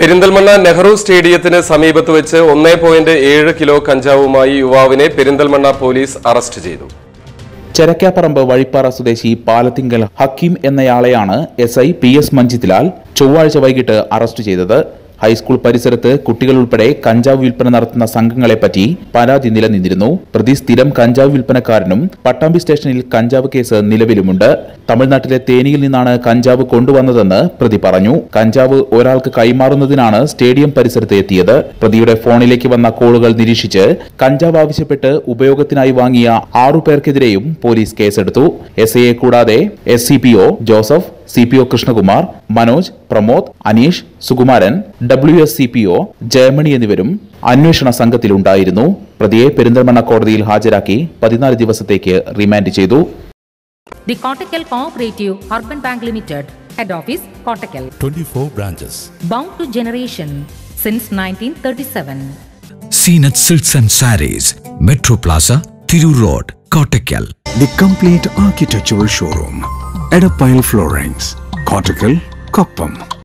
പെരിന്തൽമണ്ണ നെഹ്റു സ്റ്റേഡിയത്തിന് സമീപത്ത് വെച്ച് ഒന്നേ പോയിന്റ് ഏഴ് കിലോ കഞ്ചാവുമായി യുവാവിനെ പെരിന്തൽമണ്ണ പോലീസ് അറസ്റ്റ് ചെയ്തു ചെരക്കാപ്പറമ്പ് വഴിപ്പാറ സ്വദേശി പാലത്തിങ്കൽ ഹക്കീം എന്നയാളെയാണ് S I P S Manjithlal ചൊവ്വാഴ്ച വൈകിട്ട് അറസ്റ്റ് ചെയ്തത് ഹൈസ്കൂൾ പരിസരത്ത് കുട്ടികൾ ഉൾപ്പെടെ കഞ്ചാവ് വിൽപ്പന നടത്തുന്ന സംഘങ്ങളെപ്പറ്റി പരാതി നിലനിന്നിരുന്നു പ്രതി സ്ഥിരം കഞ്ചാവ് വിൽപ്പനക്കാരനും പട്ടാമ്പി സ്റ്റേഷനിൽ കഞ്ചാവ് കേസ് നിലവിലുമുണ്ട് തമിഴ്നാട്ടിലെ തേനിയിൽ നിന്നാണ് കഞ്ചാവ് കൊണ്ടുവന്നതെന്ന് പ്രതി പറഞ്ഞു കഞ്ചാവ് ഒരാൾക്ക് കൈമാറുന്നതിനാണ് സ്റ്റേഡിയം പരിസരത്ത് എത്തിയത് പ്രതിയുടെ ഫോണിലേക്ക് വന്ന കോളുകൾ നിരീക്ഷിച്ച് കഞ്ചാവ് ആവശ്യപ്പെട്ട് ഉപയോഗത്തിനായി വാങ്ങിയ ആറു പേർക്കെതിരെയും പോലീസ് കേസെടുത്തു എസ് ഐയെ കൂടാതെ S C P O Joseph C P O Krishnakumar Manoj Pramod Aneesh Sukumaran W S C P O Jayamani എന്നിവരും അന്വേഷണ സംഘത്തിലുണ്ടായിരുന്നു പ്രതിയെ പെരിന്തൽമണ്ണ കോടതിയിൽ ഹാജരാക്കി പതിനാല് ദിവസത്തേക്ക് റിമാൻഡ് ചെയ്തു The Kottakkal Cooperative Urban Bank Limited, Head Office, Kottakkal, 24 branches. bound to generation since 1937. Seenat Silks and Saris, Metro Plaza, Thiru Road, Kottakkal. The complete architectural showroom. Edapile Floorings. Cortical, Koppam.